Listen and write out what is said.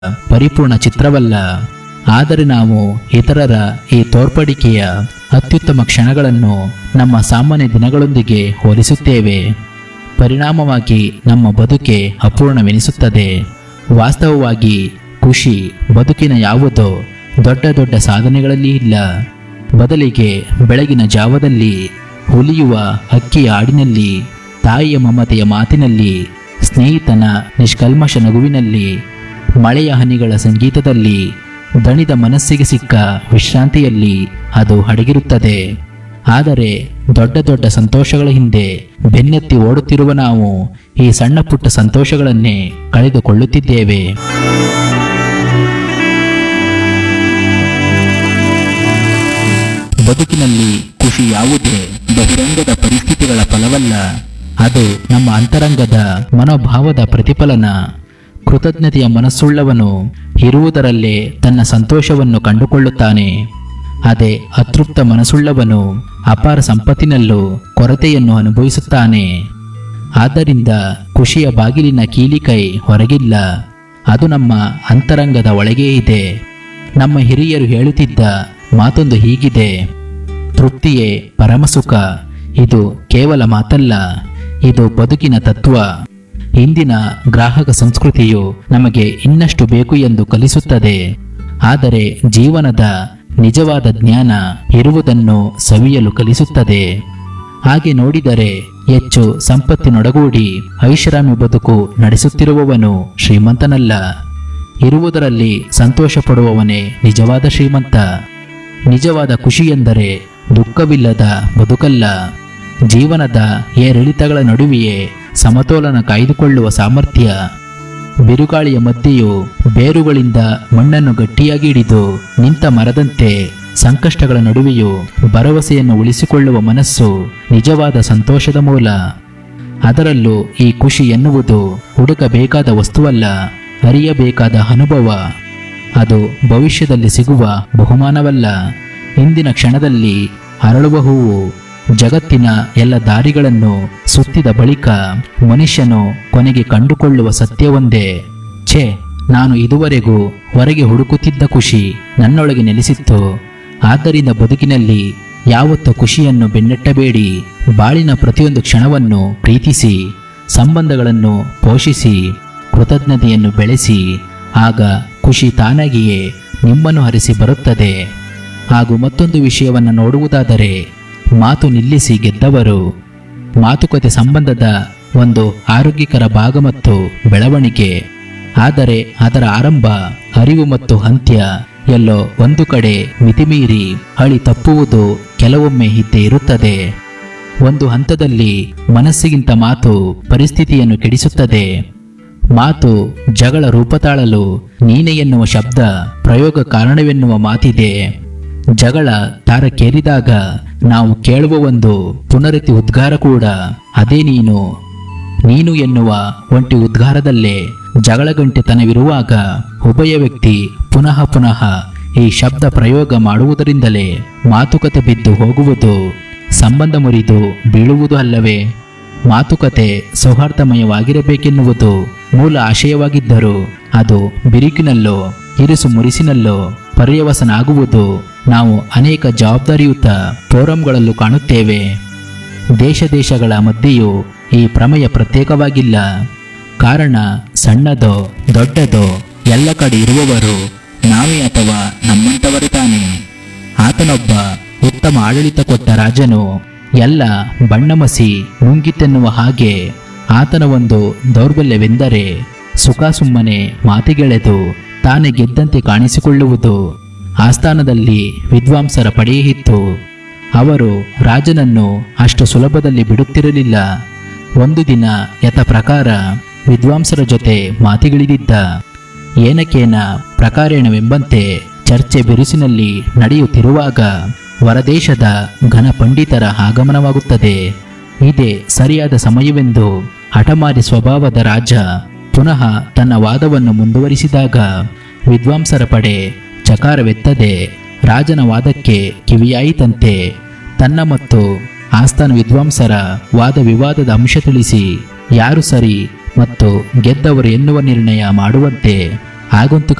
ಪರಿಪೂರ್ಣ ಚಿತ್ರವಲ್ಲ ಆದರೆ ನಾವು ಇತರರ ಈ ತೋರ್ಪಡಿಕೆಯ ಅತ್ಯುತ್ತಮ ಕ್ಷಣಗಳನ್ನು ನಮ್ಮ ಸಾಮಾನ್ಯ ದಿನಗಳೊಂದಿಗೆ ಹೋಲಿಸುತ್ತೇವೆ ಪರಿಣಾಮವಾಗಿ ನಮ್ಮ ಬದುಕೆ ಅಪೂರ್ಣವೆನಿಸುತ್ತದೆ ವಾಸ್ತವವಾಗಿ ಖುಷಿ ಬದುಕಿನ ಯಾವುದೋ ದೊಡ್ಡ ದೊಡ್ಡ ಸಾಧನೆಗಳಲ್ಲಿ ಇಲ್ಲ ಬದಲಿಗೆ ಬೆಳಗಿನ ಜಾವದಲ್ಲಿ ಹುಲಿಯುವ ಹಕ್ಕಿಯ ಹಾಡಿನಲ್ಲಿ ತಾಯಿಯ ಮಮತೆಯ ಮಾತಿನಲ್ಲಿ ಸ್ನೇಹಿತನ ನಿಷ್ಕಲ್ಮಶ ನಗುವಿನಲ್ಲಿ ಮಳೆಯ ಹನಿಗಳ ಸಂಗೀತದಲ್ಲಿ ದಣಿದ ಮನಸ್ಸಿಗೆ ಸಿಕ್ಕ ವಿಶ್ರಾಂತಿಯಲ್ಲಿ ಅದು ಅಡಗಿರುತ್ತದೆ ಆದರೆ ದೊಡ್ಡ ದೊಡ್ಡ ಸಂತೋಷಗಳ ಹಿಂದೆ ಬೆನ್ನೆತ್ತಿ ಓಡುತ್ತಿರುವ ನಾವು ಈ ಸಣ್ಣ ಪುಟ್ಟ ಸಂತೋಷಗಳನ್ನೇ ಕಳೆದುಕೊಳ್ಳುತ್ತಿದ್ದೇವೆ ಬದುಕಿನಲ್ಲಿ ಖುಷಿ ಯಾವುದೇ ಬಹಿರಂಗದ ಪರಿಸ್ಥಿತಿಗಳ ಫಲವಲ್ಲ ಅದು ನಮ್ಮ ಅಂತರಂಗದ ಮನೋಭಾವದ ಪ್ರತಿಫಲನ ಕೃತಜ್ಞತೆಯ ಮನಸ್ಸುಳ್ಳವನು ಇರುವುದರಲ್ಲೇ ತನ್ನ ಸಂತೋಷವನ್ನು ಕಂಡುಕೊಳ್ಳುತ್ತಾನೆ ಅದೇ ಅತೃಪ್ತ ಮನಸ್ಸುಳ್ಳವನು ಅಪಾರ ಸಂಪತ್ತಿನಲ್ಲೂ ಕೊರತೆಯನ್ನು ಅನುಭವಿಸುತ್ತಾನೆ ಆದ್ದರಿಂದ ಖುಷಿಯ ಬಾಗಿಲಿನ ಕೀಲಿಕೈ ಹೊರಗಿಲ್ಲ ಅದು ನಮ್ಮ ಅಂತರಂಗದ ಒಳಗೇ ಇದೆ ನಮ್ಮ ಹಿರಿಯರು ಹೇಳುತ್ತಿದ್ದ ಮಾತೊಂದು ಹೀಗಿದೆ ತೃಪ್ತಿಯೇ ಪರಮಸುಖ ಇದು ಕೇವಲ ಮಾತಲ್ಲ ಇದು ಬದುಕಿನ ತತ್ವ ಇಂದಿನ ಗ್ರಾಹಕ ಸಂಸ್ಕೃತಿಯು ನಮಗೆ ಇನ್ನಷ್ಟು ಬೇಕು ಎಂದು ಕಲಿಸುತ್ತದೆ ಆದರೆ ಜೀವನದ ನಿಜವಾದ ಜ್ಞಾನ ಇರುವುದನ್ನು ಸವಿಯಲು ಕಲಿಸುತ್ತದೆ ಹಾಗೆ ನೋಡಿದರೆ ಹೆಚ್ಚು ಸಂಪತ್ತಿನೊಡಗೂಡಿ ಐಷಾರಾಮಿ ಬದುಕು ನಡೆಸುತ್ತಿರುವವನು ಶ್ರೀಮಂತನಲ್ಲ ಇರುವುದರಲ್ಲಿ ಸಂತೋಷ ಪಡುವವನೇ ನಿಜವಾದ ಶ್ರೀಮಂತ ನಿಜವಾದ ಖುಷಿ ಎಂದರೆ ದುಃಖವಿಲ್ಲದ ಬದುಕಲ್ಲ ಜೀವನದ ಏರಿಳಿತಗಳ ನಡುವೆಯೇ ಸಮತೋಲನ ಕಾಯ್ದುಕೊಳ್ಳುವ ಸಾಮರ್ಥ್ಯ ಬಿರುಗಾಳಿಯ ಮಧ್ಯೆಯೂ ಬೇರುಗಳಿಂದ ಮಣ್ಣನ್ನು ಗಟ್ಟಿಯಾಗಿ ಹಿಡಿದು ನಿಂತ ಮರದಂತೆ ಸಂಕಷ್ಟಗಳ ನಡುವೆಯೂ ಭರವಸೆಯನ್ನು ಉಳಿಸಿಕೊಳ್ಳುವ ಮನಸ್ಸು ನಿಜವಾದ ಸಂತೋಷದ ಮೂಲ ಅದರಲ್ಲೂ ಈ ಖುಷಿ ಎನ್ನುವುದು ಹುಡುಕಬೇಕಾದ ವಸ್ತುವಲ್ಲ ಅರಿಯಬೇಕಾದ ಅನುಭವ ಅದು ಭವಿಷ್ಯದಲ್ಲಿ ಸಿಗುವ ಬಹುಮಾನವಲ್ಲ ಇಂದಿನ ಕ್ಷಣದಲ್ಲಿ ಅರಳುವ ಹೂವು ಜಗತ್ತಿನ ಎಲ್ಲ ದಾರಿಗಳನ್ನು ಸುತ್ತಿದ ಬಳಿಕ ಮನುಷ್ಯನು ಕೊನೆಗೆ ಕಂಡುಕೊಳ್ಳುವ ಸತ್ಯವೊಂದೇ ಛೇ ನಾನು ಇದುವರೆಗೂ ಹೊರಗೆ ಹುಡುಕುತ್ತಿದ್ದ ಖುಷಿ ನನ್ನೊಳಗೆ ನೆಲೆಸಿತ್ತು ಆದ್ದರಿಂದ ಬದುಕಿನಲ್ಲಿ ಯಾವತ್ತೂ ಖುಷಿಯನ್ನು ಬೆನ್ನಟ್ಟಬೇಡಿ ಬಾಳಿನ ಪ್ರತಿಯೊಂದು ಕ್ಷಣವನ್ನು ಪ್ರೀತಿಸಿ ಸಂಬಂಧಗಳನ್ನು ಪೋಷಿಸಿ ಕೃತಜ್ಞತೆಯನ್ನು ಬೆಳೆಸಿ ಆಗ ಖುಷಿ ತಾನಾಗಿಯೇ ನಿಮ್ಮನ್ನು ಹರಿಸಿ ಬರುತ್ತದೆ ಹಾಗೂ ಮತ್ತೊಂದು ವಿಷಯವನ್ನು ನೋಡುವುದಾದರೆ ಮಾತು ನಿಲ್ಲಿಸಿ ಗೆದ್ದವರು ಮಾತುಕತೆ ಸಂಬಂಧದ ಒಂದು ಆರೋಗ್ಯಕರ ಭಾಗ ಮತ್ತು ಬೆಳವಣಿಗೆ ಆದರೆ ಅದರ ಆರಂಭ ಅರಿವು ಮತ್ತು ಅಂತ್ಯ ಎಲ್ಲೋ ಒಂದು ಕಡೆ ಮಿತಿಮೀರಿ ಹಳಿ ತಪ್ಪುವುದು ಕೆಲವೊಮ್ಮೆ ಇದ್ದೇ ಇರುತ್ತದೆ ಒಂದು ಹಂತದಲ್ಲಿ ಮನಸ್ಸಿಗಿಂತ ಮಾತು ಪರಿಸ್ಥಿತಿಯನ್ನು ಕೆಡಿಸುತ್ತದೆ ಮಾತು ಜಗಳ ರೂಪ ತಾಳಲು ನೀನೆ ಎನ್ನುವ ಶಬ್ದ ಪ್ರಯೋಗ ಕಾರಣವೆನ್ನುವ ಮಾತಿದೆ ಜಗಳ ತಾರಕ್ಕೇರಿದಾಗ ನಾವು ಕೇಳುವ ಒಂದು ಪುನರತಿ ಉದ್ಗಾರ ಕೂಡ ಅದೇ ನೀನು ನೀನು ಎನ್ನುವ ಒಂಟಿ ಉದ್ಗಾರದಲ್ಲೇ ಜಗಳಗಂಟೆತನವಿರುವಾಗ ಉಭಯ ವ್ಯಕ್ತಿ ಪುನಃ ಪುನಃ ಈ ಶಬ್ದ ಪ್ರಯೋಗ ಮಾಡುವುದರಿಂದಲೇ ಮಾತುಕತೆ ಬಿದ್ದು ಹೋಗುವುದು ಸಂಬಂಧ ಮುರಿದು ಬೀಳುವುದು ಅಲ್ಲವೇ ಮಾತುಕತೆ ಸೌಹಾರ್ದಮಯವಾಗಿರಬೇಕೆನ್ನುವುದು ಮೂಲ ಆಶಯವಾಗಿದ್ದರೂ ಅದು ಬಿರುಕಿನಲ್ಲೋ ಇರಿಸು ಮುರಿಸಿನಲ್ಲೋ ಪರ್ಯವಸನ ಆಗುವುದು ನಾವು ಅನೇಕ ಜವಾಬ್ದಾರಿಯುತ ಫೋರಂಗಳಲ್ಲೂ ಕಾಣುತ್ತೇವೆ ದೇಶ ದೇಶಗಳ ಮಧ್ಯೆಯೂ ಈ ಪ್ರಮೇಯ ಪ್ರತ್ಯೇಕವಾಗಿಲ್ಲ ಕಾರಣ ಸಣ್ಣದೋ ದೊಡ್ಡದೋ ಎಲ್ಲ ಕಡೆ ಇರುವವರು ನಾವೇ ಅಥವಾ ನಮ್ಮಂಥವರೇ ತಾನೇ ಆತನೊಬ್ಬ ಉತ್ತಮ ಆಡಳಿತ ಕೊಟ್ಟ ರಾಜನು ಎಲ್ಲ ಬಣ್ಣಮಸಿ ನುಂಗಿತೆನ್ನುವ ಹಾಗೆ ಆತನ ಒಂದು ದೌರ್ಬಲ್ಯವೆಂದರೆ ಸುಖ ಸುಮ್ಮನೆ ಮಾತಿಗೆಳೆದು ತಾನೇ ಗೆದ್ದಂತೆ ಕಾಣಿಸಿಕೊಳ್ಳುವುದು ಆಸ್ಥಾನದಲ್ಲಿ ವಿದ್ವಾಂಸರ ಪಡೆಯಿತ್ತು ಅವರು ರಾಜನನ್ನು ಅಷ್ಟು ಸುಲಭದಲ್ಲಿ ಬಿಡುತ್ತಿರಲಿಲ್ಲ ಒಂದು ದಿನ ಯಥ ಪ್ರಕಾರ ವಿದ್ವಾಂಸರ ಜೊತೆ ಮಾತಿಗಿಳಿದಿದ್ದ ಏನಕೇನ ಪ್ರಕಾರೇಣವೆಂಬಂತೆ ಚರ್ಚೆ ಬಿರುಸಿನಲ್ಲಿ ನಡೆಯುತ್ತಿರುವಾಗ ಹೊರದೇಶದ ಘನ ಪಂಡಿತರ ಆಗಮನವಾಗುತ್ತದೆ ಇದೇ ಸರಿಯಾದ ಸಮಯವೆಂದು ಹಠಮಾರಿ ಸ್ವಭಾವದ ರಾಜ ಪುನಃ ತನ್ನ ವಾದವನ್ನು ಮುಂದುವರಿಸಿದಾಗ ವಿದ್ವಾಂಸರ ಪಡೆ ಚಕಾರವೆತ್ತದೆ ರಾಜನ ವಾದಕ್ಕೆ ಕಿವಿಯಾಯಿತಂತೆ ತನ್ನ ಮತ್ತು ಆಸ್ಥಾನ ವಿದ್ವಾಂಸರ ವಾದ ವಿವಾದದ ಅಂಶ ತಿಳಿಸಿ ಯಾರು ಸರಿ ಮತ್ತು ಗೆದ್ದವರು ಎನ್ನುವ ನಿರ್ಣಯ ಮಾಡುವಂತೆ ಆಗಂತುಕ